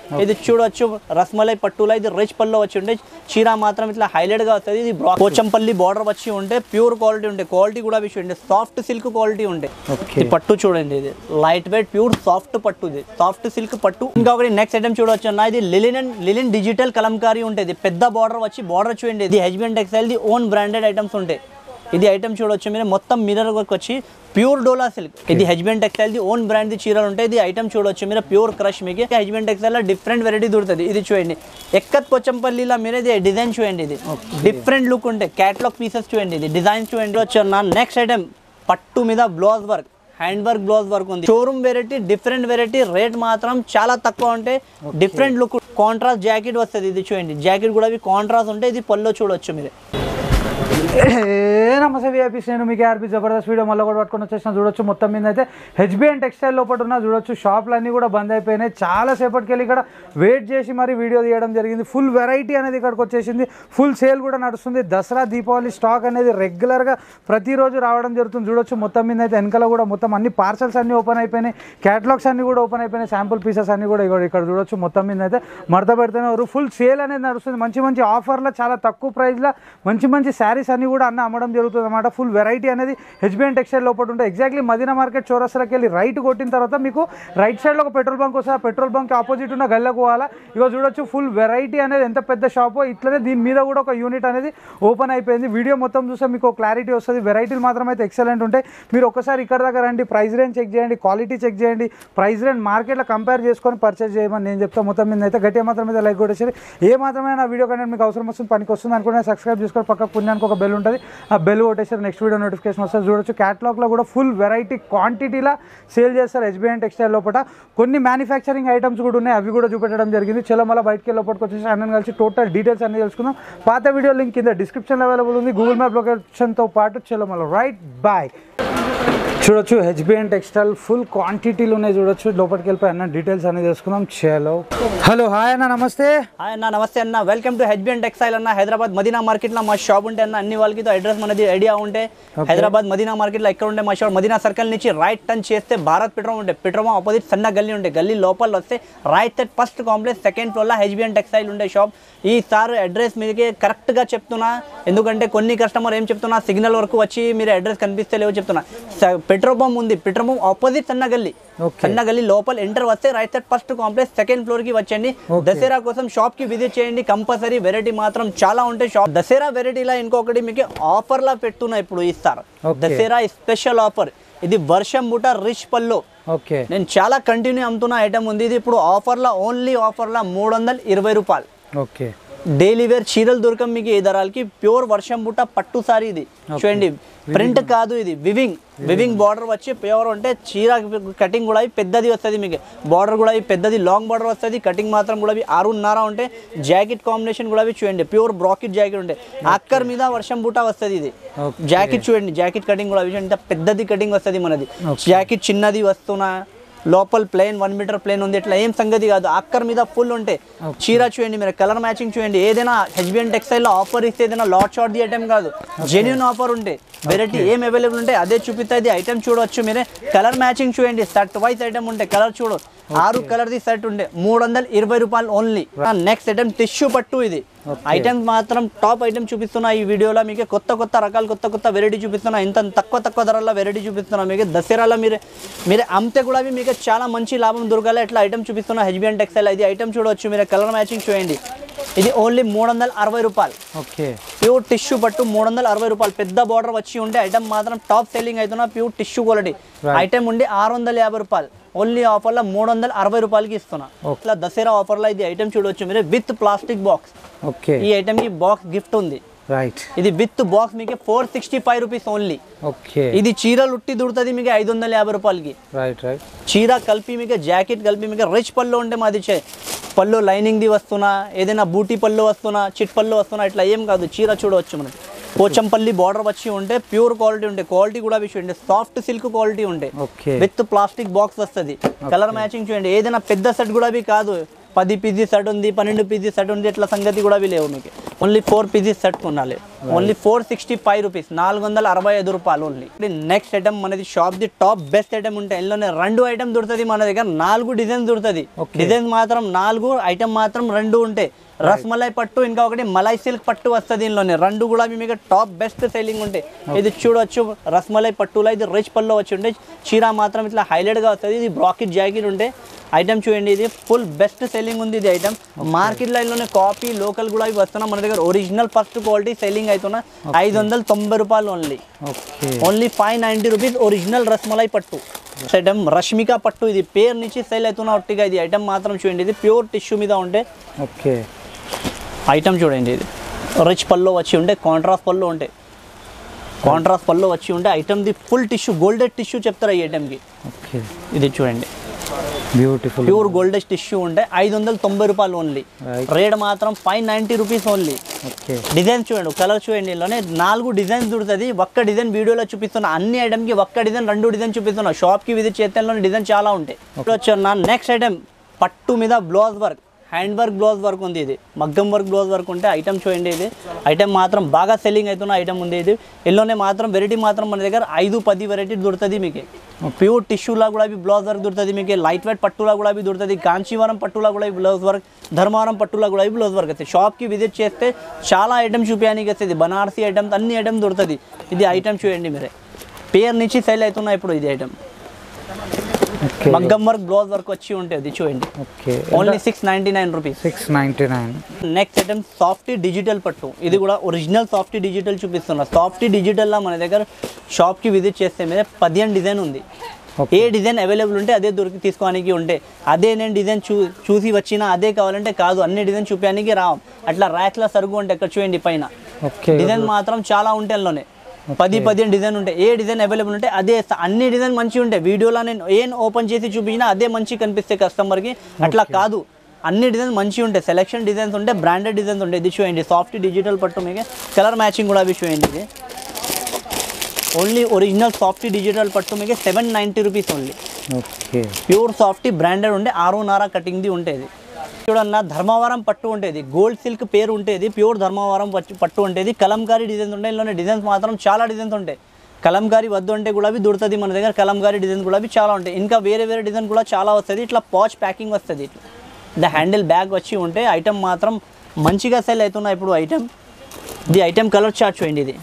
ఇది చూడొచ్చు రస్మలై పట్టులో ఇది రిచ్ పల్లో వచ్చి ఉంటే చీర మాత్రం ఇట్లా హైలైట్ గా వస్తుంది ఇది బ్రా- పోచంపల్లి బార్డర్ వచ్చి ఉంటే ప్యూర్ క్వాలిటీ ఉంటే క్వాలిటీ కూడా విషయం ఉంటే సాఫ్ట్ సిల్క్ క్వాలిటీ ఉంటే ఓకే ఇది పట్టు చూడండి ఇది లైట్ వెయిట్ ప్యూర్ సాఫ్ట్ పట్టు ఇది సాఫ్ట్ సిల్క్ పట్టు ఇంకా ఒకటి నెక్స్ట్ ఐటమ్ చూడొచ్చు అన్న ఇది linen and linen digital kalamkari ఉంటుంది పెద్ద బార్డర్ వచ్చి బార్డర్ చూడండి ఇది HBN textile the own branded items ఉంటాయి ఇది ఐటమ్ చూడొచ్చు మీరు మొత్తం మిర్రర్ వర్క్ వచ్చి ప్యూర్ డోలా సిల్క్ ఇది HBN textile the own brand the చీరలు ఉంటాయి ఇది ఐటమ్ చూడొచ్చు మీరు ప్యూర్ క్రష్ మీకు హెచ్బిఎన్ టెక్స్టైల్ లో డిఫరెంట్ వెరైటీ దొరుకుతుంది ఇది చూడండి ఎక్కత్ పోచంపల్లిలో మీరు ఇది డిజైన్ చూడండి ఇది డిఫరెంట్ లుక్ ఉంటాయి క్యాట్లాగ్ పీసెస్ చూడండి ఇది డిజైన్ చూడండి వచ్చి నెక్స్ట్ ఐటమ్ పట్టు మీద blouse work hand work blouse work ఉంది showroom variety different variety rate మాత్రం చాలా తక్కువ ఉంటే డిఫరెంట్ లుక్ కాంట్రాస్ట్ జాకెట్ వస్తుంది ఇది చూడండి జాకెట్ కూడా కాంట్రాస్ట్ ఉంటే ఇది పల్లో చూడొచ్చు మీరు ఏ నమస్తే విఐపీస్ నేను మీకు ఆర్పి జబర్దస్త్ వీడియో మళ్ళీ కూడా పట్టుకొని వచ్చేసిన చూడొచ్చు మొత్తం మీద అయితే హెచ్బిఎన్ టెక్స్టైల్ లోపల ఉన్న చూడొచ్చు షాపులు అన్నీ కూడా బంద్ అయిపోయినాయి చాలా సేపటికి వెళ్ళి ఇక్కడ వెయిట్ చేసి మరి వీడియో తీయడం జరిగింది ఫుల్ వెరైటీ అనేది ఇక్కడికి వచ్చేసింది ఫుల్ సేల్ కూడా నడుస్తుంది దసరా దీపావళి స్టాక్ అనేది రెగ్యులర్గా ప్రతిరోజు రావడం జరుగుతుంది చూడొచ్చు మొత్తం మీద అయితే వెనకాల కూడా మొత్తం అన్ని పార్సల్స్ అన్ని ఓపెన్ అయిపోయినాయి క్యాటలాగ్స్ అన్ని కూడా ఓపెన్ అయిపోయినాయి శాంపుల్ పీసెస్ అన్ని కూడా ఇక్కడ ఇక్కడ చూడొచ్చు మొత్తం మీద అయితే మడత పెడుతున్నారు ఫుల్ సేల్ అనేది నడుస్తుంది మంచి మంచి ఆఫర్లో చాలా తక్కువ ప్రైస్లో మంచి మంచి శారీస్ అన్ని కూడా అన్న అమ్మడం జరుగుతుంది అనమాట ఫుల్ వెరైటీ అనేది హెచ్బిఎన్ టెక్స్టైల్ లోపల ఉంటుంది ఎగ్జాక్ట్లీ మదీనా మార్కెట్ చౌరస్తాకి వెళ్ళి రైట్ కొట్టిన తర్వాత మీకు రైట్ సైడ్లో ఒక పెట్రోల్ బంక్ వస్తుంది ఆ పెట్రోల్ బంక్ ఆపోజిట్ ఉన్న గల్లకు పోవాలా ఇగో చూడొచ్చు ఫుల్ వెరైటీ అనేది ఎంత పెద్ద షాపో ఇట్లనే దీని మీద కూడా ఒక యూనిట్ అనేది ఓపెన్ అయిపోయింది వీడియో మొత్తం చూస్తే మీకు క్లారిటీ వస్తుంది వెరైటీలు మాత్రం అయితే ఎక్సలెంట్ ఉంటాయి మీరు ఒకసారి ఇక్కడ దగ్గర రండి ప్రైస్ రేంజ్ చెక్ చేయండి క్వాలిటీ చెక్ చేయండి ప్రైస్ రేంజ్ మార్కెట్లో కంపేర్ చేసుకొని పర్చేస్ చేయమని నేను చెప్తాను మొత్తం మీద అయితే గట్టిగా మాత్రం మీద లైక్ కొట్టేసి ఏ మాత్రమే నా వీడియో కంటెంట్ మీకు అవసరం వస్తుంది పనికి వస్తుంది అనుకుంటే సబ్స్క్రైబ్ చేసుకొని పక్క పుణ్యానికి ఒక బెల్ ఉంటుంది ఆ బెల్ కొట్టేసారు నెక్స్ట్ వీడియో నోటిఫికేషన్ వస్తుంది చూడొచ్చు క్యాటలాగ్లో కూడా ఫుల్ వెరైటీ క్వాంటిటీలా సేల్ చేస్తారు హెచ్బిఎన్ టెక్స్టైల్ లోపల కొన్ని మ్యానుఫ్యాక్చరింగ్ ఐటమ్స్ కూడా ఉన్నాయి అవి కూడా చూపెట్టడం జరిగింది చలో మళ్ళీ బయటికి వెళ్ళి లోపలికి వచ్చేసి అన్నని కలిసి టోటల్ డీటెయిల్స్ అన్ని తెలుసుకుందాం పాత వీడియో లింక్ కింద డిస్క్రిప్షన్లో అవైలబుల్ ఉంది గూగుల్ మ్యాప్ లొకేషన్తో పాటు చలో మళ్ళీ రైట్ బాయ్ చూడొచ్చు హెచ్బిఎన్ టెక్స్టైల్ ఫుల్ క్వాంటిటీలు ఉన్నాయి చూడొచ్చు లోపలికి వెళ్ళిపోయి అన్న డీటెయిల్స్ అన్ని తెలుసుకుందాం చలో హలో హాయ్ అన్న నమస్తే హాయ్ అన్న నమస్తే అన్న వెల్కమ్ టు హెచ్బిఎన్ టెక్స్టైల్ అన్న హైదరాబాద్ మదీనా మార్కెట్ లో మా షాప్ ఉంటే అన్న అన్ని వాళ్ళకి అడ్రస్ మనది ఐడియా ఉంటే హైదరాబాద్ మదీనా మార్కెట్ లో ఎక్కడ ఉంటే మా షాప్ మదీనా సర్కిల్ నుంచి రైట్ టర్న్ చేస్తే భారత్ పెట్రోల్ ఉంటే పెట్రోల్ ఆపోజిట్ సన్న గల్లీ ఉంటే గల్లీ లోపల వస్తే right side first complex second floor లో హెచ్బిఎన్ టెక్స్టైల్ ఉండే షాప్ ఈ సార్ అడ్రస్ మీకు కరెక్ట్ గా చెప్తున్నా ఎందుకంటే కొన్ని కస్టమర్ ఏం చెప్తున్నా సిగ్నల్ వరకు వచ్చి మీరు అడ్రస్ కనిపిస్తే లేవో చెప్తున్నా స- పెట్రోల్ పంప్ ఉంది పెట్రోల్ పంప్ ఆపోజిట్ సన్న గల్లీ Okay. సన్న గల్లీ లోపల ఎంటర్ వస్తే right side first complex second floor కి వచ్చండి దసరా కోసం షాప్ కి విజిట్ చేయండి కంపల్సరీ వెరైటీ మాత్రం చాలా ఉంటాయి షాప్ దసరా వెరైటీలా ఇంకొకటి మీకు ఆఫర్ లా పెట్టున్నా ఇప్పుడు ఇస్తారు Okay. దసరా స్పెషల్ ఆఫర్ ఇది వర్షం బుట రిచ్ పల్లో ఓకే నేను చాలా కంటిన్యూ అమ్ముతున్న ఐటమ్ ఉంది ఇది ఇప్పుడు ఆఫర్లా ఓన్లీ ఆఫర్లా మూడు వందల ఇరవై రూపాయలు ఓకే డైలీ వేర్ చీరలు దొరకం మీకు ఈ ధరలకి ప్యూర్ వర్షం బుట్ట పట్టు సారీ ఇది చూడండి ప్రింట్ కాదు ఇది వివింగ్ వివింగ్ బార్డర్ వచ్చి ప్యూర్ అంటే చీర కటింగ్ కూడా పెద్దది వస్తుంది మీకు బార్డర్ కూడా పెద్దది లాంగ్ బార్డర్ వస్తుంది కటింగ్ మాత్రం కూడా ఆరున్నర ఉంటే జాకెట్ కాంబినేషన్ కూడా చూడండి ప్యూర్ బ్రాకెట్ జాకెట్ ఉంటే అక్కర్ మీద వర్షం బుట్ట వస్తుంది ఇది Okay. జాకెట్ చూడండి జాకెట్ కటింగ్ కూడా చూడండి ఇంత పెద్దది కటింగ్ వస్తుంది మనది జాకెట్ చిన్నది వస్తున్నా లోపల ప్లేన్ వన్ మీటర్ ప్లేన్ ఉంది ఇట్లా ఏం సంగతి కాదు అక్కర్ మీద ఫుల్ ఉంటే చీర చూడండి మీరు కలర్ మ్యాచింగ్ చూడండి ఏదైనా హెచ్బిఎన్ టెక్స్టైల్ లో ఆఫర్ ఇస్తే ఏదైనా లాట్ షార్ట్ ది ఐటమ్ కాదు జెన్యున్ ఆఫర్ ఉంటే వెరైటీ ఏం అవైలబుల్ ఉంటే అదే చూపిస్తుంది ఐటమ్ చూడవచ్చు మీరే కలర్ మ్యాచింగ్ చూడండి షర్ట్ వైజ్ ఐటమ్ ఉంటే కలర్ చూడు ఆరు కలర్ ది షర్ట్ ఉండే మూడు వందల ఇరవై రూపాయలు ఓన్లీ నెక్స్ట్ ఐటమ్ టిష్యూ పట్టు ఇది ఐటమ్స్ మాత్రం టాప్ ఐటమ్ చూపిస్తున్నా ఈ వీడియోలో మీకు కొత్త కొత్త రకాలు కొత్త కొత్త వెరైటీ చూపిస్తున్నా ఇంత తక్కువ తక్కువ ధరల్లో వెరైటీ చూపిస్తున్నా మీకు దసరాలో మీరు మీరు అమ్మితే కూడా అవి మీకు చాలా మంచి లాభం దొరకాలి ఇట్లా ఐటమ్ చూపిస్తున్నా హెచ్బిఎన్ టెక్స్టైల్ ఇది ఐటమ్ చూడవచ్చు మీరు కలర్ మ్యాచింగ్ చూడండి ఇది ఓన్లీ మూడు వందల అరవై రూపాయలు ఓకే ప్యూర్ టిష్యూ పట్టు మూడు వందల అరవై రూపాయలు పెద్ద బార్డర్ వచ్చి ఉంటే ఐటమ్ మాత్రం టాప్ సెల్లింగ్ అవుతున్న ప్యూర్ టిష్యూ క్వాలిటీ ఐటమ్ ఉండి ఆరు వందల యాభై రూపాయలు ఓన్లీ ఆఫర్లో మూడు వందల అరవై రూపాయలకి ఇస్తున్నా ఇట్లా దసరా ఆఫర్లో ఇది ఐటమ్ చూడవచ్చు మీరు విత్ ప్లాస్టిక్ బాక్స్ ఓకే ఈ ఐటమ్కి బాక్స్ గిఫ్ట్ ఉంది రైట్ ఇది విత్ బాక్స్ మీకు four sixty five rupees only okay ఇది చీరలు ఉట్టి దుడుతుంది మీకు ఐదు వందల యాభై రూపాయలకి రైట్ రైట్ చీర కలిపి మీకు జాకెట్ కలిపి మీకు రిచ్ పళ్ళు ఉంటే మాది చే పళ్ళు లైనింగ్ది వస్తున్నా ఏదైనా బూటీ పళ్ళు వస్తున్నా చిట్ పళ్ళు వస్తున్నా ఇట్లా ఏం కాదు చీర చూడవచ్చు మనకి పోచంపల్లి బార్డర్ వచ్చి ఉంటే ప్యూర్ క్వాలిటీ ఉంటే క్వాలిటీ కూడా విషయం ఉంటే సాఫ్ట్ సిల్క్ క్వాలిటీ ఉంటే ఓకే విత్ ప్లాస్టిక్ బాక్స్ వస్తుంది కలర్ మ్యాచింగ్ చూడండి ఏదైనా పెద్ద సెట్ కూడా అవి కాదు పది పీజీ సెట్ ఉంది పన్నెండు పీజీ సెట్ ఉంది ఇట్లా సంగతి కూడా అవి లేవు మీకు ఓన్లీ ఫోర్ పీసెస్ సెట్ కొనాలి only four sixty five rupees నాలుగు వందల అరవై ఐదు రూపాయలు ఓన్లీ నెక్స్ట్ ఐటమ్ మనది shop the top best item ఉంటాయి ఇందులోనే రెండు ఐటమ్ దొరుకుతుంది మన దగ్గర నాలుగు డిజైన్ దొరుకుతుంది డిజైన్ మాత్రం నాలుగు ఐటమ్ మాత్రం రెండు ఉంటాయి రస్మలై పట్టు ఇంకా ఒకటి మలై సిల్క్ పట్టు వస్తుంది దీనిలోనే రెండు కూడా మీకు టాప్ బెస్ట్ సెల్లింగ్ ఉంటాయి ఇది చూడొచ్చు రస్మలై పట్టులో ఇది రిచ్ పల్లో వచ్చి ఉంటే చీర మాత్రం ఇట్లా హైలైట్గా వస్తుంది ఇది బ్రాకెట్ జాకెట్ ఉంటే ఐటమ్ చూడండి ఇది ఫుల్ బెస్ట్ సెల్లింగ్ ఉంది ఇది ఐటమ్ మార్కెట్ లైన్లోనే కాపీ లోకల్ కూడా ఇవి వస్తున్నాయి మన దగ్గర ఒరిజినల్ ఫస్ట్ క్వాలిటీ సెల్లింగ్ అవుతున్నా ఐదు వందల తొంభై రూపాయలు only okay only five ninety rupees original rasmalai పట్టు ఐటమ్ రష్మిక పట్టు ఇది పేరు నుంచి సెల్ అవుతున్న ఒట్టిగా ఇది ఐటమ్ మాత్రం చూడండి ఇది ప్యూర్ టిష్యూ మీద ఉంటే ఓకే ఐటమ్ చూడండి ఇది రిచ్ పల్లో వచ్చి ఉంటే కాంట్రాస్ట్ పల్లో ఉంటాయి కాంట్రాస్ట్ పల్లో వచ్చి ఉంటే ఐటమ్ది ఫుల్ టిష్యూ గోల్డెడ్ టిష్యూ చెప్తారు ఈ ఐటమ్కి ఓకే ఇది చూడండి బ్యూటిఫుల్ ప్యూర్ గోల్డెడ్ టిష్యూ ఉంటే ఐదు వందల తొంభై రూపాయలు ఓన్లీ Right. రేట్ మాత్రం five ninety rupees only okay design చూడండి కలర్ చూడండి ఇందులోనే నాలుగు డిజైన్స్ దొరుకుతుంది ఒక్క డిజైన్ వీడియోలో చూపిస్తున్నా అన్ని ఐటమ్కి ఒక్క డిజైన్ రెండు డిజైన్ చూపిస్తున్నా షాప్కి విజిట్ చేతల్లోనే డిజైన్ చాలా ఉంటాయి ఇప్పుడు వచ్చాను నెక్స్ట్ ఐటమ్ పట్టు మీద blouse work hand work blouse work ఉంది ఇది మగ్గం వర్క్ బ్లౌజ్ వర్క్ ఉంటే ఐటమ్ చూడండి ఇది ఐటమ్ మాత్రం బాగా సెల్లింగ్ అవుతున్న ఐటమ్ ఉంది ఇది ఇందులోనే మాత్రం వెరైటీ మాత్రం మన దగ్గర ఐదు పది వెరైటీ దొరుకుతుంది మీకు ప్యూర్ టిష్యూలా కూడా ఇవి బ్లౌజ్ వర్క్ దొరుకుతుంది మీకు లైట్ వెయిట్ పట్టులా కూడా ఇవి దొరుకుతుంది కాంచీవరం పట్టులా కూడా ఇవి బ్లౌజ్ వర్క్ ధర్మవరం పట్టులా కూడా ఇవి బ్లౌజ్ వర్క్ వస్తాయి షాప్కి విజిట్ చేస్తే చాలా ఐటమ్ చూపించడానికి వస్తుంది బనారసీ ఐటమ్స్ అన్ని ఐటమ్ దొరుకుతుంది ఇది ఐటమ్ చూడండి మీరే పేరు నుంచి సెల్ అవుతున్నాయి ఇప్పుడు ఇది ఐటమ్ ఓకే మగ్గం వర్క్ బ్లౌజ్ వర్క్ వచ్చి ఉంటుంది చూడండి okay only six ninety nine rupees six ninety nine next item softy digital పట్టు ఇది కూడా ఒరిజినల్ సాఫ్టీ డిజిటల్ చూపిస్తున్నా సాఫ్టీ డిజిటల్లో మన దగ్గర షాప్కి విజిట్ చేస్తే మీద పదిహేను డిజైన్ ఉంది Okay. ఏ డిజైన్ అవైలబుల్ ఉంటే అదే దొరికి తీసుకోవడానికి ఉంటే అదే నేను డిజైన్ చూ చూసి వచ్చినా అదే కావాలంటే కాదు అన్ని డిజైన్ చూపించడానికి రావం అట్లా ర్యాక్లో సరుగు ఉంటే ఇక్కడ చూడండి పైన ఓకే డిజైన్ మాత్రం చాలా ఉంటాయి అందులోనే పది పదిహేను డిజైన్ ఉంటాయి ఏ డిజైన్ అవైలబుల్ ఉంటే అదే ఇస్తా. అన్ని డిజైన్ మంచిగా ఉంటాయి వీడియోలో నేను ఏం ఓపెన్ చేసి చూపించినా అదే మంచి కనిపిస్తాయి కస్టమర్కి అట్లా కాదు అన్ని డిజైన్స్ మంచిగా ఉంటాయి సెలెక్షన్ డిజైన్స్ ఉంటాయి బ్రాండెడ్ డిజైన్స్ ఉంటాయి ఇది చూడండి సాఫ్ట్ డిజిటల్ పట్టు మీకు కలర్ మ్యాచింగ్ కూడా అవి చూడండి ఇది ఓన్లీ ఒరిజినల్ సాఫ్ట్ డిజిటల్ పట్టు మీకు seven ninety rupees only okay pure soft branded ఉండే ఆరున్నర కటింగ్ది ఉంటుంది చూడన్న ధర్మవరం పట్టు ఉంటుంది గోల్డ్ సిల్క్ పేరు ఉంటుంది ప్యూర్ ధర్మవరం పట్టు- పట్టు ఉంటుంది కలంకారీ డిజైన్స్ ఉంటాయి ఇందులోనే డిజైన్స్ మాత్రం చాలా డిజైన్స్ ఉంటాయి కలంకారీ వద్దు అంటే కూడా అవి దొరుకుతుంది మన దగ్గర కలంకారీ డిజైన్స్ కూడా అవి చాలా ఉంటాయి ఇంకా వేరే వేరే డిజైన్ కూడా చాలా వస్తుంది ఇట్లా పాచ్ ప్యాకింగ్ వస్తుంది ఇట్లా ద హ్యాండిల్ బ్యాగ్ వచ్చి ఉంటే ఐటమ్ మాత్రం మంచిగా సెల్ అవుతున్నాయి ఇప్పుడు ఐటమ్ ఇది ఐటమ్ కలర్ చార్ట్ చూడండి ఇది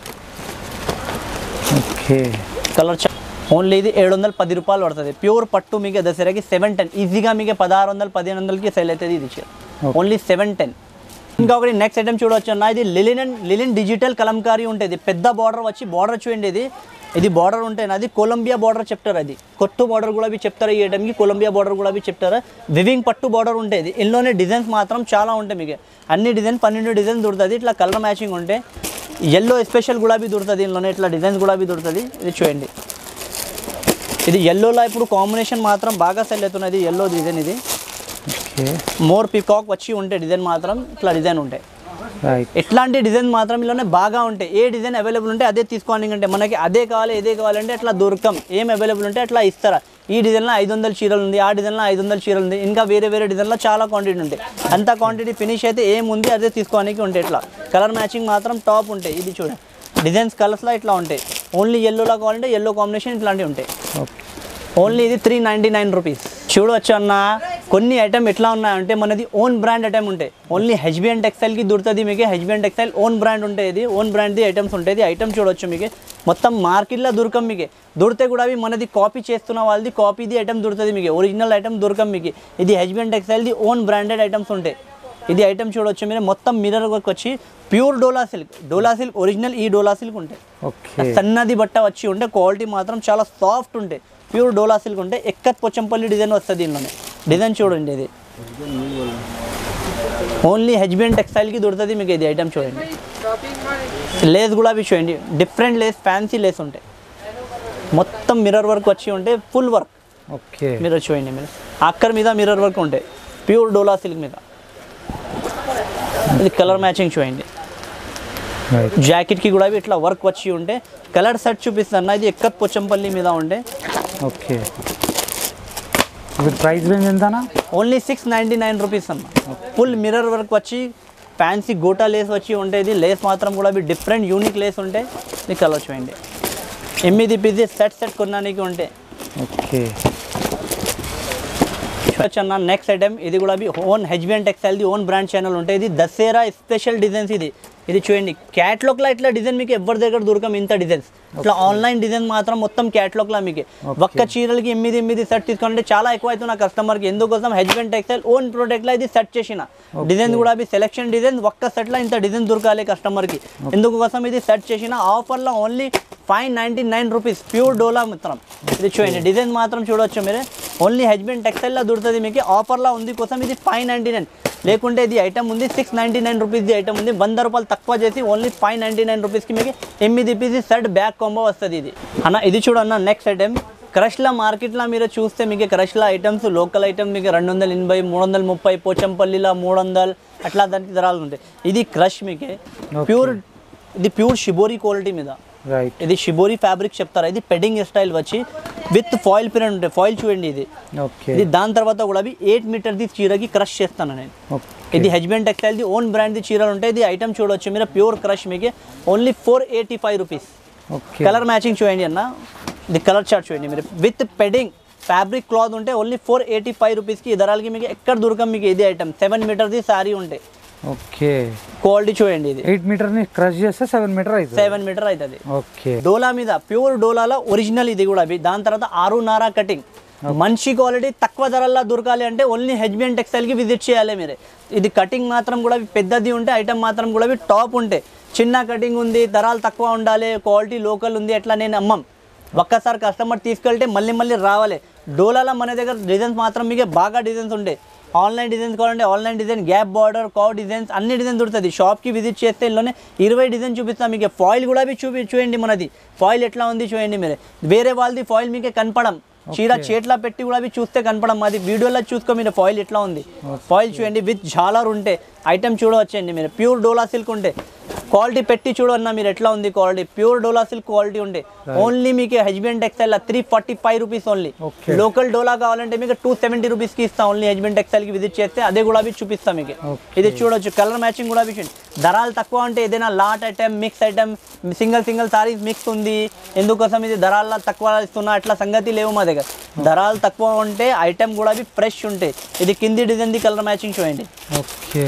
ఓకే కలర్ చా ఓన్లీ ఇది ఏడు వందల పది రూపాయలు పడుతుంది ప్యూర్ పట్టు మీకు దసరాకి సెవెన్ టెన్ ఈజీగా మీకు పదహారు వందలు పదిహేను వందలకి సెల్ అవుతుంది ఇది ఓన్లీ సెవెన్ టెన్ ఇంకా ఒకటి నెక్స్ట్ ఐటమ్ చూడవచ్చు అన్న ఇది linen and linen digital kalamkari ఉంటుంది పెద్ద బార్డర్ వచ్చి బార్డర్ చూడండి ఇది ఇది బార్డర్ ఉంటుంది అది కొలంబియా బార్డర్ చెప్తారు అది కొట్టు బార్డర్ కూడా అవి చెప్తారు ఈ ఐటమ్కి కొలంబియా బార్డర్ కూడా అవి చెప్తారు వివింగ్ పట్టు బార్డర్ ఉంటుంది ఇందులోనే డిజైన్స్ మాత్రం చాలా ఉంటాయి మీకు అన్ని డిజైన్ పన్నెండు డిజైన్ దొరుకుతుంది ఇట్లా కలర్ మ్యాచింగ్ ఉంటే ఎల్లో స్పెషల్ గులాబీ దొరుకుతుంది ఇందులోనే ఇట్లా డిజైన్స్ గులాబీ దొరుకుతుంది ఇది చూడండి ఇది ఎల్లోలో ఇప్పుడు కాంబినేషన్ మాత్రం బాగా సెల్ అవుతున్నది ఎల్లో డిజైన్ ఇది ఓకే మోర్ పికాక్ వచ్చి ఉంటాయి డిజైన్ మాత్రం ఇట్లా డిజైన్ ఉంటాయి రైట్ ఎట్లాంటి డిజైన్ మాత్రం ఇలానే బాగా ఉంటాయి ఏ డిజైన్ అవైలబుల్ ఉంటే అదే తీసుకోవాలి అంటే మనకి అదే కావాలి ఇదే కావాలంటే అట్లా దొరకం ఏం అవైలబుల్ ఉంటే అట్లా ఇస్తారా ఈ డిజైన్లో ఐదు వందల చీరలు ఉంది ఆ డిజైన్లో ఐదు వందల చీరలు ఉంది ఇంకా వేరే వేరే డిజైన్లో చాలా క్వాంటిటీ ఉంటాయి అంత క్వాంటిటీ ఫినిష్ అయితే ఏముంది అదే తీసుకోవడానికి ఉంటాయి ఇట్లా కలర్ మ్యాచింగ్ మాత్రం టాప్ ఉంటాయి ఇది చూడండి డిజైన్స్ కలర్స్లో ఇట్లా ఉంటాయి ఓన్లీ ఎల్లోలో కావాలంటే ఎల్లో కాంబినేషన్ ఇట్లాంటివి ఉంటాయి ఓకే ఓన్లీ ఇది త్రీ నైంటీ నైన్ రూపీస్ చూడవచ్చు అన్న కొన్ని ఐటమ్ ఎట్లా ఉన్నాయంటే మనది ఓన్ బ్రాండ్ ఐటమ్ ఉంటాయి ఓన్లీ హెచ్బిఎన్ టెక్స్టైల్కి దొరుకుతుంది మీకు హెచ్బిఎన్ టెక్స్టైల్ ఓన్ బ్రాండ్ ఉంటాయి ఇది ఓన్ బ్రాండ్ది ఐటమ్స్ ఉంటుంది ఐటమ్ చూడొచ్చు మీకు మొత్తం మార్కెట్లో దొరకం మీకు దొరికితే కూడా అవి మనది కాపీ చేస్తున్న వాళ్ళది కాపీది ఐటమ్ దొరుకుతుంది మీకు ఒరిజినల్ ఐటమ్ దొరకం మీకు ఇది హెచ్బిఎన్ టెక్స్టైల్ది ఓన్ బ్రాండెడ్ ఐటమ్స్ ఉంటాయి ఇది ఐటమ్ చూడొచ్చు మీరు మొత్తం మిర్రర్ వర్క్ వచ్చి pure dola silk dola silk original ఈ డోలా సిల్క్ ఉంటాయి ఓకే సన్నది బట్ట వచ్చి ఉంటే క్వాలిటీ మాత్రం చాలా సాఫ్ట్ ఉంటాయి ప్యూర్ డోలా సిల్క్ ఉంటే ఎక్కత్ పొచ్చంపల్లి డిజైన్ వస్తుంది దీనిలోనే డిజైన్ చూడండి ఇది ఓన్లీ హెచ్బిఎన్ టెక్స్టైల్కి దొరుకుతుంది మీకు ఇది ఐటమ్ చూడండి లేస్ కూడా అవి చూడండి డిఫరెంట్ లేస్ ఫ్యాన్సీ లేస్ ఉంటాయి మొత్తం మిర్రర్ వర్క్ వచ్చి ఉంటే ఫుల్ వర్క్ ఓకే మిర్రర్ చూడండి మీరు అక్కర్ మీద మిర్రర్ వర్క్ ఉంటాయి ప్యూర్ డోలా సిల్క్ మీద ఇది కలర్ మ్యాచింగ్ చూడండి రైట్ జాకెట్కి కూడా ఇట్లా వర్క్ వచ్చి ఉంటే కలర్ సెట్ చూపిస్తాను ఇది ఎక్కత్ పొచ్చంపల్లి మీద ఉంటే ఓకే ఇది ప్రైస్ రేంజ్ ఎంతనా only six ninety nine rupees అన్న ఫుల్ మిర్రర్ వర్క్ వచ్చి ఫ్యాన్సీ గోటా లేస్ వచ్చి ఉంటుంది లేస్ మాత్రం కూడా అవి డిఫరెంట్ యూనిక్ లేస్ ఉంటే మీకు కలర్ చూడండి ఎనిమిది పీసెస్ సెట్ సెట్ కొనడానికి ఉంటే ఓకే చూడొచ్చు అన్న నెక్స్ట్ ఐటమ్ ఇది కూడా ఓన్ హెచ్బిఎన్ టెక్స్టైల్ది ఓన్ బ్రాండ్ ఛానల్ ఉంటాయి ఇది దసరా స్పెషల్ డిజైన్స్ ఇది ఇది చూడండి క్యాట్లాగ్లో ఇట్లా డిజైన్ మీకు ఎవరి దగ్గర దొరకం ఇంత డిజైన్స్ ఇట్లా ఆన్లైన్ డిజైన్ మాత్రం మొత్తం క్యాట్లాగ్లో మీకు ఒక్క చీరలకి ఎనిమిది ఎనిమిది సెట్ తీసుకుంటే చాలా ఎక్కువ అవుతుంది నా కస్టమర్కి ఎందుకోసం హెచ్బిఎన్ టెక్స్టైల్ ఓన్ ప్రోడక్ట్లో ఇది సెట్ చేసిన డిజైన్ కూడా అవి సెలెక్షన్ డిజైన్ ఒక్క సెట్లో ఇంత డిజైన్ దొరకాలి కస్టమర్కి ఎందుకోసం ఇది సెట్ చేసిన ఆఫర్లో only five ninety nine rupees pure dola మాత్రం ఇది చూడండి డిజైన్ మాత్రం చూడొచ్చు మీరు ఓన్లీ హెచ్బిన్ టెక్స్టైల్లో దొరుకుతుంది మీకు ఆఫర్లో ఉంది కోసం ఇది ఫైవ్ నైంటీ నైన్ లేకుంటే ఇది ఐటమ్ ఉంది సిక్స్ నైంటీ నైన్ రూపీస్ది ఐటమ్ ఉంది వంద రూపాయలు తక్కువ చేసి ఓన్లీ ఫైవ్ నైంటీ నైన్ రూపీస్కి మీకు ఎనిమిది పీసెస్ సెట్ బ్యాక్ కాంబో వస్తుంది ఇది అన్న ఇది చూడన్న నెక్స్ట్ ఐటమ్ క్రష్ల మార్కెట్లో మీరు చూస్తే మీకు క్రష్ల ఐటమ్స్ లోకల్ ఐటమ్ మీకు రెండు వందల ఎనభై మూడు వందల ముప్పై పోచంపల్లిలో మూడు వందలు అట్లా దానికి ధరలు ఉంటాయి ఇది క్రష్ మీకే ప్యూర్ ఇది ప్యూర్ షిబోరి క్వాలిటీ మీద రైట్ ఇది షిబోరి ఫ్యాబ్రిక్ చెప్తారా ఇది పెడ్డింగ్ స్టైల్ వచ్చి విత్ ఫాయిల్ ప్రింట్ ఉంటాయి ఫాయిల్ చూడండి ఇది ఓకే ఇది దాని తర్వాత కూడా అవి ఎయిట్ మీటర్ది చీరకి క్రష్ చేస్తాను నేను ఓకే ఇది హెచ్బెన్ టెక్స్టైల్ది ఓన్ బ్రాండ్ది చీరలు ఉంటాయి ఇది ఐటమ్ చూడొచ్చు మీరు ప్యూర్ క్రష్ మీకు only four eighty five rupees okay colour matching చూడండి అన్న ఇది కలర్ చార్ట్ చూడండి మీరు విత్ పెడింగ్ ఫ్యాబ్రిక్ క్లాత్ ఉంటే ఓన్లీ ఫోర్ ఎయిటీ ఫైవ్ రూపీస్కి ఈ ధరలకి మీకు ఎక్కడ దొరకం మీకు ఇది ఐటమ్ సెవెన్ మీటర్ది సారీ ఉంటాయి ఓకే క్వాలిటీ చూడండి ఇది ఎయిట్ మీటర్ని క్రష్ చేస్తే సెవెన్ మీటర్ అవుతుంది సెవెన్ మీటర్ అవుతుంది ఓకే డోలా మీద ప్యూర్ డోలాలో ఒరిజినల్ ఇది కూడా అవి దాని తర్వాత ఆరున్నర కటింగ్ మంచి క్వాలిటీ తక్కువ ధరల్లో దొరకాలి అంటే ఓన్లీ హెచ్బిఎన్ టెక్స్టైల్కి విజిట్ చేయాలి మీరు ఇది కటింగ్ మాత్రం కూడా పెద్దది ఉంటే ఐటమ్ మాత్రం కూడా టాప్ ఉంటాయి చిన్న కటింగ్ ఉంది ధరలు తక్కువ ఉండాలి క్వాలిటీ లోకల్ ఉంది ఎట్లా నేను అమ్మం ఒక్కసారి కస్టమర్ తీసుకెళ్తే మళ్ళీ మళ్ళీ రావాలి డోలాలో మన దగ్గర డిజైన్స్ మాత్రం మీకు బాగా డిజైన్స్ ఉంటాయి ఆన్లైన్ డిజైన్స్ కావాలంటే ఆన్లైన్ డిజైన్ గ్యాప్ బార్డర్ కౌ డిజైన్స్ అన్ని డిజైన్ దొరుకుతుంది షాప్కి విజిట్ చేస్తే ఇందులోనే ఇరవై డిజైన్ చూపిస్తాం మీకు ఫాయిల్ కూడా అవి చూపి చూడండి మనది ఫాయిల్ ఎట్లా ఉంది చూడండి మీరు వేరే వాళ్ళది ఫాయిల్ మీకే కనపడం చీర చేట్లా పెట్టి కూడా అవి చూస్తే కనపడం మాది వీడియోలో చూసుకో మీరు ఫాయిల్ ఎట్లా ఉంది ఫాయిల్ చూడండి విత్ జాలర్ ఉంటే ఐటమ్ చూడవచ్చండి మీరు ప్యూర్ డోలా సిల్క్ ఉంటే క్వాలిటీ పెట్టి చూడన్నా మీరు ఎట్లా ఉంది quality pure dola silk quality ఉంటే ఓన్లీ మీకు HBN textile three forty five rupees only Okay. Local dola కావాలంటే మీకు టూ సెవెంటీ రూపీస్కి ఇస్తాం ఓన్లీ హెచ్బిఎన్ టెక్స్టైల్కి విజిట్ చేస్తే అదే కూడా అవి చూపిస్తాం మీకు Okay. ఇది చూడొచ్చు కలర్ మ్యాచింగ్ కూడా చూడండి ధరలు తక్కువ అంటే ఏదైనా lot item mix item single single saris mix ఉంది ఎందుకోసం ఇది ధరల్లో తక్కువ ఇస్తున్నా అట్లా సంగతి లేవు మా దగ్గర ధరలు తక్కువ ఉంటే ఐటమ్ కూడా అవి ఫ్రెష్ ఉంటాయి ఇది కింది డిజైన్ది కలర్ మ్యాచింగ్ చూడండి ఓకే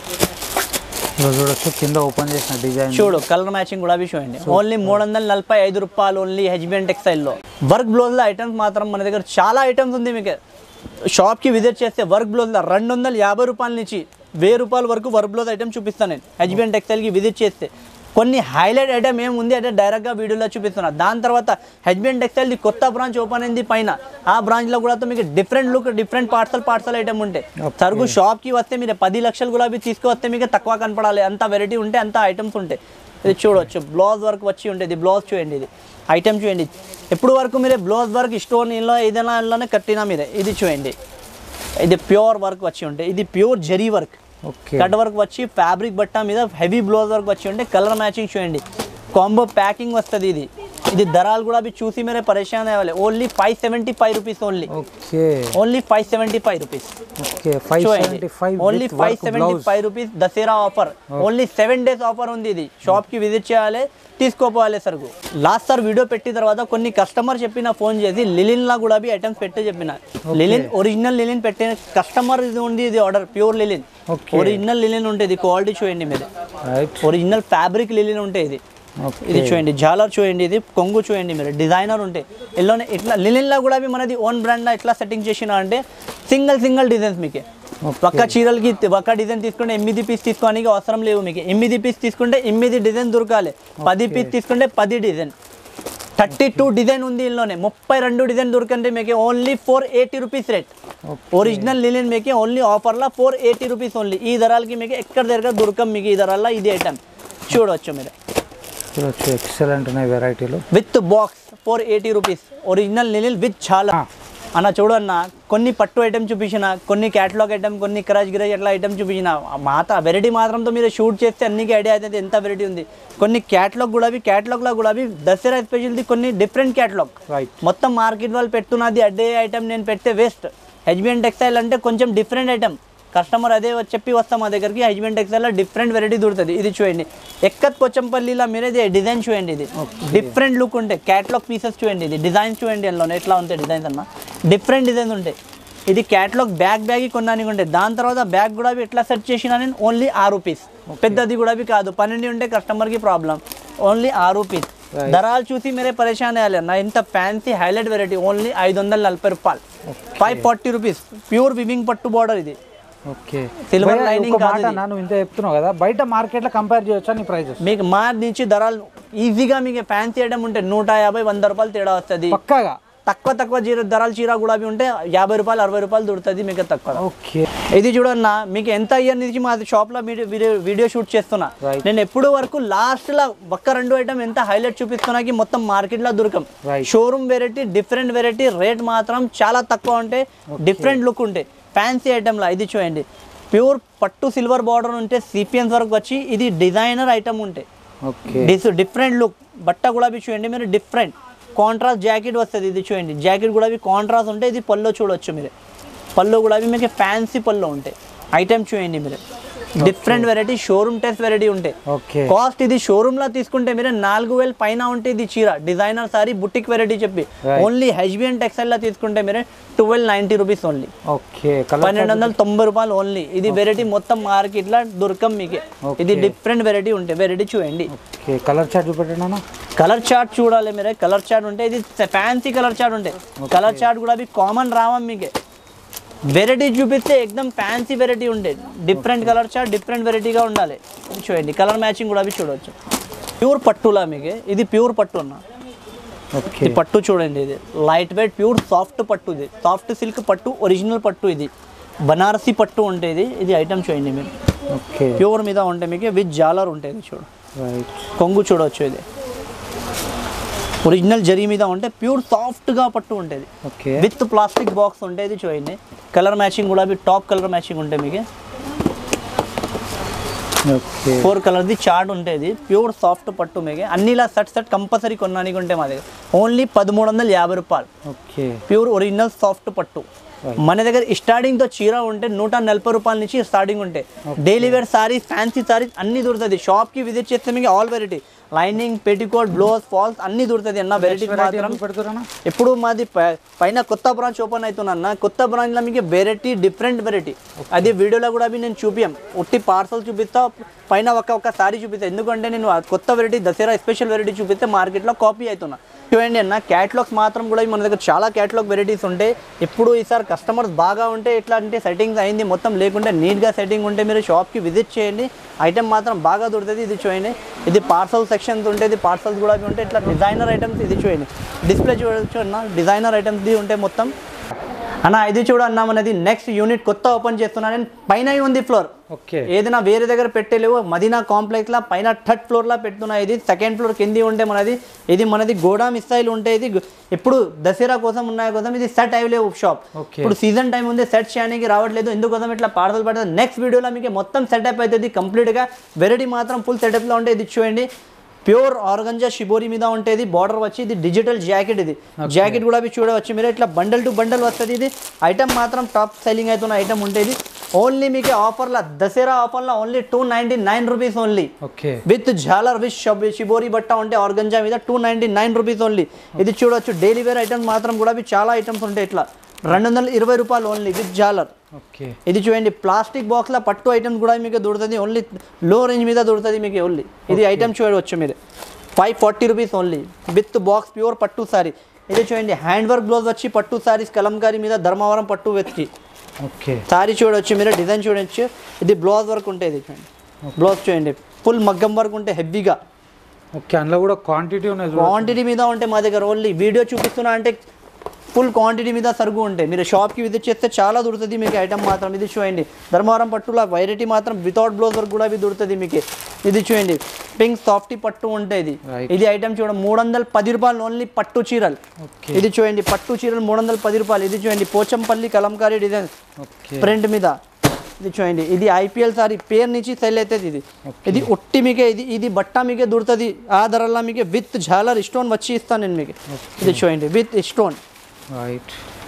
ఇక్కడ చూడొచ్చు కింద ఓపెన్ చేసిన డిజైన్ చూడు కలర్ మ్యాచింగ్ కూడా అవి చూడండి ఓన్లీ మూడు వందల నలభై ఐదు రూపాయలు ఓన్లీ హెచ్బిఎన్ టెక్స్టైల్లో వర్క్ బ్లౌజ్లో ఐటమ్స్ మాత్రం మన దగ్గర చాలా ఐటమ్స్ ఉంది మీకు షాప్కి విజిట్ చేస్తే వర్క్ బ్లౌజ్లో రెండు వందల యాభై రూపాయల నుంచి వెయ్యి రూపాయల వరకు వర్క్ బ్లౌజ్ ఐటమ్ చూపిస్తాను నేను హెచ్బిఎన్ టెక్స్టైల్కి విజిట్ చేస్తే కొన్ని హైలైట్ ఐటమ్ ఏముంది అంటే డైరెక్ట్గా వీడియోలో చూపిస్తున్నా దాని తర్వాత హెచ్బిఎన్ టెక్స్టైల్ది కొత్త బ్రాంచ్ ఓపెన్ అయింది పైన ఆ బ్రాంచ్లో కూడా మీకు different look different parcel parcel item ఉంటాయి సరుకు షాప్కి వస్తే మీరు పది లక్షలు గులాబీ తీసుకువస్తే మీకు తక్కువ కనపడాలి అంత వెరైటీ ఉంటే అంత ఐటమ్స్ ఉంటాయి ఇది చూడవచ్చు బ్లౌజ్ వర్క్ వచ్చి ఉంటుంది బ్లౌజ్ చూడండి ఇది ఐటమ్ చూడండి ఎప్పుడు వరకు మీరే బ్లౌజ్ వర్క్ స్టోన్ ఇలా ఏదైనా ఇలానే కట్టినా మీరే ఇది చూడండి ఇది ప్యూర్ వర్క్ వచ్చి ఉంటాయి ఇది pure zari work okay cut work వచ్చి ఫ్యాబ్రిక్ బట్ట మీద హెవీ బ్లౌజ్ వర్క్ వచ్చి ఉంటే కలర్ మ్యాచింగ్ చూడండి కాంబో ప్యాకింగ్ వస్తుంది ఇది ఇది ధరలు కూడా అవి చూసి మీరే పరేషాన్ అవ్వాలి only five seventy five rupees only okay only five seventy five rupees okay five seventy five only five seventy five rupees Dussehra offer only seven days offer ఉంది ఇది షాప్ కి విజిట్ చేయాలి తీసుకోపోవాలి సరుకు లాస్ట్ సార్ వీడియో పెట్టిన తర్వాత కొన్ని customer చెప్పిన phone చేసి లిలిన్ లా కూడా ఐటమ్స్ పెట్టి చెప్పిన లిలిన్ ఒరిజినల్ లిలిన్ పెట్టిన కస్టమర్ ఇది ఉంది ఇది order pure linen Okay. Original linen ఉంటుంది క్వాలిటీ చూడండి మీరు రైట్ ఒరిజినల్ ఫ్యాబ్రిక్ లిలిన్ ఉంటాయి ఇది ఓకే ఇది చూడండి జాలర్ చూడండి ఇది కొంగు చూడండి మీరు డిజైనర్ ఉంటాయి ఎల్లోనే ఇట్లా లిలిన్లో కూడా అవి మనది ఓన్ బ్రాండ్ ఎట్లా సెట్టింగ్ చేసిన అంటే సింగిల్ సింగిల్ డిజైన్స్ మీకు Okay. ఒక్క చీరలకి ఒక్క డిజైన్ తీసుకుంటే ఎనిమిది పీస్ తీసుకోవడానికి అవసరం లేవు మీకు ఎనిమిది పీస్ తీసుకుంటే ఎనిమిది డిజైన్ దొరకాలి పది పీస్ తీసుకుంటే పది డిజైన్ థర్టీ టూ డిజైన్ ఉంది ఇందులోనే ముప్పై రెండు డిజైన్ దొరకండి మీకు only four eighty rupees rate original linen మీకు ఓన్లీ ఆఫర్లో ఫోర్ ఎయిటీ రూపీస్ ఓన్లీ ఈ ధరలకి మీకు ఎక్కడ దగ్గర దొరకం మీకు ఈ ధరల్లో ఇది ఐటమ్ చూడవచ్చు మీరు చూడొచ్చు ఎక్సలెంట్ ఉన్నాయి వెరైటీలు with box four eighty rupees original నిలిల్ విత్ చాలా అన్న చూడు అన్న కొన్ని పట్టు ఐటమ్ చూపించిన కొన్ని క్యాటలాగ్ ఐటమ్ కొన్ని క్రష్ గిరజ్ అట్లా ఐటమ్ చూపించిన మాత వెరైటీ మాత్రంతో మీరు షూట్ చేస్తే అన్నికి ఐడియా అవుతుంది ఎంత వెరైటీ ఉంది కొన్ని క్యాటలాగ్ కూడా అవి క్యాటలాగ్లో కూడా అవి దసరా స్పెషల్ది కొన్ని డిఫరెంట్ క్యాటలాగ్ రైట్ మొత్తం మార్కెట్ వాళ్ళు పెట్టున్నది అడ్డే ఐటమ్ నేను పెడితే వేస్ట్ హెచ్బిఎన్ టెక్స్టైల్ అంటే కొంచెం డిఫరెంట్ ఐటమ్ కస్టమర్ అదే వచ్చి చెప్పి వస్తాం మా దగ్గరికి హైజ్మెంట్ టెక్స్టైల్లో డిఫరెంట్ వెరైటీ దొరుకుతుంది ఇది చూడండి ఎక్కత్ పోచంపల్లిలో మీరు ఇది డిజైన్ చూడండి ఇది డిఫరెంట్ లుక్ ఉంటాయి క్యాట్లాగ్ పీసెస్ చూడండి ఇది డిజైన్ చూడండి అందులో ఎట్లా ఉంటాయి డిజైన్స్ అన్న డిఫరెంట్ డిజైన్స్ ఉంటాయి ఇది క్యాట్లాగ్ బ్యాగ్ బ్యాగ్ కొన్నానికి ఉంటాయి దాని తర్వాత బ్యాగ్ కూడా ఎట్లా సెట్ చేసినా నేను ఓన్లీ ఆ రూపీస్ పెద్దది కూడా కాదు పన్నెండు ఉంటే కస్టమర్కి ప్రాబ్లం ఓన్లీ ఆ రూపీస్ ధరలు చూసి మీరే పరేషాన్ అయ్యాలి అన్న ఇంత ఫ్యాన్సీ హైలైట్ వెరైటీ ఓన్లీ ఐదు వందల నలభై రూపాయలు five forty rupees pure weaving పట్టు బార్డర్ ఇది ఓకే Silver lining ఒక కాదు మాట అన్న, నువ్వు ఇంత చెప్తున్నావు కదా బయట మార్కెట్లో కంపేర్ చేయొచ్చా నీ ప్రైజెస్ మీకు మా నుంచి ధరలు ఈజీగా మీకు ఫ్యాన్సీ ఐటమ్ ఉంటే నూట యాభై వంద రూపాయలు తేడా వస్తుంది పక్కాగా తక్కువ తక్కువ జీరో ధరలు చీర గులాబీ ఉంటే యాభై రూపాయలు అరవై రూపాయలు దొరుకుతుంది మీకు తక్కువ ఓకే ఇది చూడన్న మీకు ఎంత ఇయర్ నుంచి మా షాప్లో వీడియో వీడియో వీడియో షూట్ చేస్తున్నా Right. నేను ఎప్పుడు వరకు లాస్ట్లో ఒక్క రెండు ఐటమ్ ఎంత హైలైట్ చూపిస్తున్నాకి మొత్తం మార్కెట్లో దొరకం Right. Showroom variety different variety rate మాత్రం చాలా తక్కువ ఉంటాయి డిఫరెంట్ లుక్ ఉంటాయి ఫ్యాన్సీ ఐటమ్లా ఇది చూడండి ప్యూర్ పట్టు సిల్వర్ బార్డర్ ఉంటే సిపిఎన్స్ వరకు వచ్చి ఇది డిజైనర్ ఐటమ్ ఉంటాయి ఓకే డిస్ డిఫరెంట్ లుక్ బట్ట గులాబీ చూడండి మీరు డిఫరెంట్ కాంట్రాస్ట్ జాకెట్ వస్తుంది ఇది చూడండి జాకెట్ గులాబీ కాంట్రాస్ట్ ఉంటే ఇది పల్లో చూడొచ్చు మీరు పళ్ళు గులాబీ మీకు ఫ్యాన్సీ పళ్ళు ఉంటాయి ఐటమ్ చూడండి మీరు different variety showroom test variety ఉంటాయి ఓకే కాస్ట్ ఇది షోరూమ్ లో తీసుకుంటే మీరు నాలుగు వేల పైన ఉంటే ఇది చీర డిజైనర్ సారీ బుటిక్ వెరైటీ చెప్పి Right. ఓన్లీ హెచ్బిఎన్ టెక్స్టైల్ లో తీసుకుంటే మీరు twelve ninety rupees only okay colour పన్నెండు వందల తొంభై రూపాయలు ఓన్లీ ఇది వెరైటీ మొత్తం మార్కెట్ లో దొరకం మీకు ఇది డిఫరెంట్ వెరైటీ ఉంటాయి వెరైటీ చూడండి ఓకే కలర్ చార్ట్ చూపెట్టండి అన్న కలర్ చార్ట్ చూడాలి మీరే కలర్ చార్ట్ ఉంటే ఇది ఫ్యాన్సీ కలర్ చార్ట్ ఉంటాయి కలర్ చార్ట్ కూడా అవి కామన్ రావం మీకే వెరైటీ చూపిస్తే ఎక్దమ్ ఫ్యాన్సీ వెరైటీ ఉండే డిఫరెంట్ కలర్ చార్ట్ డిఫరెంట్ వెరైటీగా ఉండాలి ఇది చూడండి కలర్ మ్యాచింగ్ కూడా అవి చూడవచ్చు ప్యూర్ పట్టులా మీకు ఇది ప్యూర్ పట్టు అన్న ఓకే ఇది పట్టు చూడండి ఇది లైట్ వెయిట్ ప్యూర్ సాఫ్ట్ పట్టు ఇది సాఫ్ట్ సిల్క్ పట్టు ఒరిజినల్ పట్టు ఇది బనారసి పట్టు ఉంటుంది ఇది ఐటమ్ చూడండి మీరు ఓకే ప్యూర్ మీద ఉంటే మీకు విత్ జాలర్ ఉంటుంది చూడు రైట్ కొంగు చూడవచ్చు ఇది ఒరిజినల్ జరీ మీద ఉంటే ప్యూర్ సాఫ్ట్గా పట్టు ఉంటుంది ఓకే విత్ ప్లాస్టిక్ బాక్స్ ఉంటుంది చూడండి కలర్ మ్యాచింగ్ కూడా టాప్ కలర్ మ్యాచింగ్ ఉంటాయి మీకు ఓకే ఫోర్ కలర్ది చార్ట్ ఉంటుంది ప్యూర్ సాఫ్ట్ పట్టు మీకు అన్నిలా సెట్ సెట్ కంపల్సరీ కొన్నానికి ఉంటే మా దగ్గర ఓన్లీ పదమూడు వందల యాభై రూపాయలు ఓకే ప్యూర్ ఒరిజినల్ సాఫ్ట్ పట్టు మన దగ్గర స్టార్టింగ్ తో చీర ఉంటే నూట నలభై రూపాయల నుంచి స్టార్టింగ్ ఉంటాయి daily wear sarees fancy sarees అన్ని దొరుకుతుంది షాప్ కి విజిట్ చేస్తే మీకు all variety lining petticoat blouse falls అన్ని దొరుకుతుంది అన్న వెరైటీ మాత్రం పెడుతున్నా ఎప్పుడు మాది ప- పైన కొత్త బ్రాంచ్ ఓపెన్ అవుతున్నా కొత్త బ్రాంచ్లో మీకు వెరైటీ డిఫరెంట్ వెరైటీ అది వీడియోలో కూడా అవి నేను చూపియం ఉట్టి పార్సల్ చూపిస్తా పైన ఒక ఒక సారీ చూపిస్తా ఎందుకంటే నేను ఆ కొత్త వెరైటీ దసరా స్పెషల్ వెరైటీ చూపిస్తే మార్కెట్లో కాపీ అవుతున్నా చూడండి అన్న క్యాటలాగ్స్ మాత్రం కూడా మన దగ్గర చాలా క్యాటలాగ్ వెరైటీస్ ఉంటాయి ఎప్పుడు ఈసారి కస్టమర్స్ బాగా ఉంటే ఎట్లా అంటే సెట్టింగ్స్ అయింది మొత్తం లేకుంటే నీట్గా సెట్టింగ్ ఉంటే మీరు షాప్కి విజిట్ చేయండి ఐటమ్ మాత్రం బాగా దొరుకుతుంది ఇది చూడండి ఇది పార్సల్ సెక్షన్స్ ఉంటుంది పార్సల్స్ కూడా అవి ఉంటాయి ఇట్లా డిజైనర్ ఐటమ్స్ ఇది చూడండి డిస్ప్లే చూడొచ్చు అన్న డిజైనర్ ఐటమ్స్ది ఉంటాయి మొత్తం అన్న ఇది చూడన్న మనది నెక్స్ట్ యూనిట్ కొత్త ఓపెన్ చేస్తున్నా నేను పైన ఉంది ఫ్లోర్ ఓకే ఏదైనా వేరే దగ్గర పెట్టలేవు మదీనా కాంప్లెక్స్లో పైన థర్డ్ ఫ్లోర్లో పెడుతున్నా ఇది సెకండ్ ఫ్లోర్ కింది ఉంటే మనది ఇది మనది గోడామ్ స్టైల్ ఉంటే ఇది ఎప్పుడు దసరా కోసం ఉన్నాయి కోసం ఇది సెట్ అయ్యలేవు షాప్ Okay. ఇప్పుడు సీజన్ టైం ఉంది సెట్ చేయడానికి రావట్లేదు ఎందుకోసం ఇట్లా పార్సల్ పడుతుంది నెక్స్ట్ వీడియోలో మీకు మొత్తం సెటప్ అవుతుంది కంప్లీట్గా వెరైటీ మాత్రం ఫుల్ సెటప్లో ఉంటే ఇది చూడండి ప్యూర్ ఆర్గంజా షిబోరి మీద ఉంటుంది బార్డర్ వచ్చి ఇది డిజిటల్ జాకెట్ ఇది జాకెట్ కూడా అవి చూడవచ్చు మీరు ఇట్లా బండల్ టు బండల్ వస్తుంది ఇది ఐటమ్ మాత్రం టాప్ సెల్లింగ్ అవుతున్న ఐటమ్ ఉంటుంది ఓన్లీ మీకు ఆఫర్లో దసరా ఆఫర్లో only two ninety nine rupees only okay with జాలర్ విత్ షబ్ షిబోరి బట్ట ఉంటే ఆర్గంజా మీద two ninety nine rupees only ఇది చూడొచ్చు డైలీ వేర్ ఐటమ్స్ మాత్రం కూడా అవి చాలా ఐటమ్స్ ఉంటాయి ఇట్లా రెండు వందల ఇరవై రూపాయలు ఓన్లీ విత్ జాలర్ ఓకే ఇది చూడండి ప్లాస్టిక్ బాక్స్లో పట్టు ఐటమ్స్ కూడా మీకు దొరుకుతుంది ఓన్లీ లో రేంజ్ మీద దొరుకుతుంది మీకు ఓన్లీ ఇది ఐటమ్ చూడవచ్చు మీరు five forty rupees only with box pure పట్టు సారీ ఇది చూడండి హ్యాండ్ వర్క్ బ్లౌజ్ వచ్చి పట్టు సారీస్ కలంకారీ మీద ధర్మవరం పట్టు వచ్చి ఓకే సారీ చూడవచ్చు మీరు డిజైన్ చూడవచ్చు ఇది బ్లౌజ్ వర్క్ ఉంటుంది చూడండి బ్లౌజ్ చూడండి ఫుల్ మగ్గం వర్క్ ఉంటే హెవీగా ఓకే అందులో కూడా క్వాంటిటీ ఉన్నాయి చూడు. క్వాంటిటీ మీద ఉంటే మా దగ్గర ఓన్లీ వీడియో చూపిస్తున్నా అంటే ఫుల్ క్వాంటిటీ మీద సరుకు ఉంటాయి మీరు షాప్కి విజిట్ చేస్తే చాలా దొరుకుతుంది మీకు ఐటమ్ మాత్రం ఇది చూడండి ధర్మవరం పట్టులో వెరైటీ మాత్రం వితౌట్ బ్లౌజ్ వర్క్ కూడా ఇది దొరుకుతుంది మీకు ఇది చూడండి పింక్ సాఫ్టీ పట్టు ఉంటుంది Right. ఇది ఐటమ్ చూడండి మూడు వందల పది రూపాయలు ఓన్లీ పట్టు చీరలు ఓకే ఇది చూడండి పట్టు చీరలు మూడు వందల పది రూపాయలు ఇది చూడండి Pochampally Kalamkari design okay print మీద ఇది చూడండి ఇది ఐపీఎల్ సారీ పేరు నుంచి సెల్ అవుతుంది ఇది ఇది ఒట్టి మీకే ఇది ఇది బట్ట మీకే దొరుకుతుంది ఆ ధరల్లో మీకే విత్ ఝాలర్ స్టోన్ వచ్చి ఇస్తాను నేను మీకు ఇది చూడండి with stone right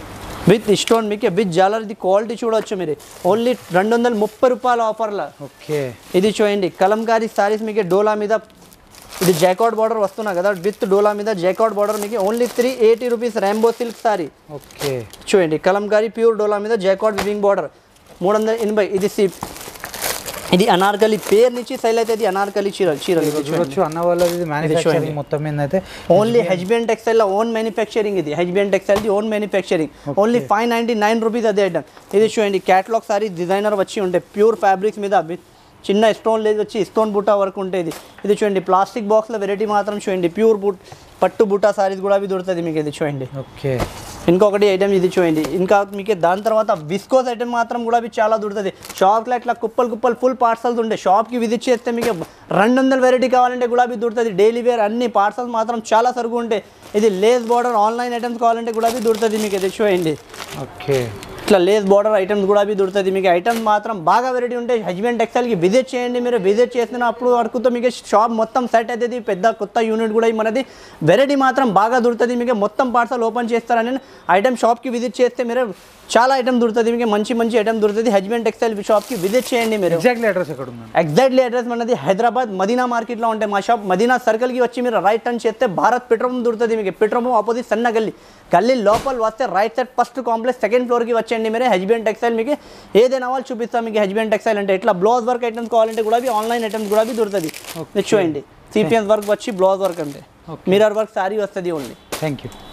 with stone మీకు విత్ జాలర్ ఇది క్వాలిటీ చూడవచ్చు మీరు ఓన్లీ రెండు వందల ముప్పై రూపాయల ఆఫర్లో ఓకే ఇది చూడండి కలంకారీ సారీస్ మీకు డోలా మీద ఇది జాకౌట్ బార్డర్ వస్తున్నా కదా విత్ డోలా మీద జాకౌట్ బార్డర్ మీకు only three eighty rupees Rambo silk saree okay చూడండి కలంకారీ ప్యూర్ డోలా మీద జాకౌట్ వివింగ్ బార్డర్ మూడు వందల ఎనభై ఇది సి ఇది అనార్కలి పేరు నుంచి సైల్ అయితే ఇది అనార్కలి చీర చీర ఇది చూడండి చూడొచ్చు అన్న వాళ్ళది ఇది మ్యానుఫ్యాక్చరింగ్ మొత్తం మీద అయితే ఓన్లీ హెచ్బిఎన్ టెక్స్టైల్ లో ఓన్ మ్యానుఫ్యాక్చరింగ్ ఇది HBN textile the own manufacturing only five ninety nine rupees అదే ఐటమ్ ఇది చూడండి క్యాటలాగ్ సారీ డిజైనర్ వచ్చి ఉంటాయి ప్యూర్ ఫ్యాబ్రిక్స్ మీద with చిన్న స్టోన్ లేదు వచ్చి స్టోన్ బుట్టా వరకు ఉంటుంది ఇది చూడండి ప్లాస్టిక్ బాక్స్లో వెరైటీ మాత్రం చూడండి ప్యూర్ బుట్ పట్టు బుట్టా సారీస్ కూడా అవి దొరుకుతుంది మీకు ఇది చూడండి ఓకే ఇంకొకటి ఐటమ్ ఇది చూడండి ఇంకా మీకు దాని తర్వాత విస్కోస్ ఐటమ్ మాత్రం కూడా అవి చాలా దొరుకుతుంది షాప్లో ఇట్లా కుప్పలు కుప్పలు ఫుల్ పార్సల్స్ ఉంటాయి షాప్కి విజిట్ చేస్తే మీకు రెండు వందల వెరైటీ కావాలంటే కూడా అవి దొరుకుతుంది డైలీ వేర్ అన్ని పార్సల్స్ మాత్రం చాలా సరుకు ఉంటాయి ఇది లేస్ బార్డర్ ఆన్లైన్ ఐటమ్స్ కావాలంటే కూడా అవి దొరుకుతుంది మీకు ఇది చూడండి ఓకే ఇట్లా లేస్ బార్డర్ ఐటమ్స్ కూడా అవి దొరుకుతుంది మీకు ఐటమ్స్ మాత్రం బాగా వెరైటీ ఉంటాయి హస్బెండ్ టెక్స్టైల్కి విజిట్ చేయండి మీరు విజిట్ చేసినప్పుడు వరకుతో మీకు షాప్ మొత్తం సెట్ అవుతుంది పెద్ద కొత్త యూనిట్ కూడా మనది వెరైటీ మాత్రం బాగా దొరుకుతుంది మీకు మొత్తం పార్సల్ ఓపెన్ చేస్తారని ఐటమ్ షాప్కి విజిట్ చేస్తే మీరు చాలా ఐటమ్ దొరుకుతుంది మీకు మంచి మంచి ఐటమ్ దొరుకుతుంది హస్బెండ్ టెక్స్టైల్ షాప్కి విజిట్ చేయండి మీరు ఎగ్జాక్ట్లీ అడ్రస్ ఎక్కడ ఉందండి ఎగ్జాక్ట్లీ అడ్రస్ మనది హైదరాబాద్ మదీనా మార్కెట్లో ఉంటాయి మా షాప్ మదీనా సర్కిల్కి వచ్చి మీరు రైట్ టర్న్ చేస్తే భారత్ పెట్రోల్ దొరుకుతుంది మీకు పెట్రోల్ ఆపోజిట్ సన్న గల్లీ గల్లీ లోపల వస్తే right side first complex second ఫ్లోర్కి వచ్చేయండి మీరు హెజ్బియన్ టెక్స్టైల్ మీకు ఏదైనా వాళ్ళు చూపిస్తాం మీకు హెజ్బియన్ టెక్స్టైల్ అంటే ఇట్లా బ్లౌజ్ వర్క్ ఐటమ్స్ కావాలంటే కూడా అవి ఆన్లైన్ ఐటమ్స్ కూడా అవి దొరుకుతుంది ఇది చూడండి సిపిఎస్ వర్క్ వచ్చి బ్లౌజ్ వర్క్ అంటే మిరర్ వర్క్ సారీ వస్తుంది ఓన్లీ థ్యాంక్ యూ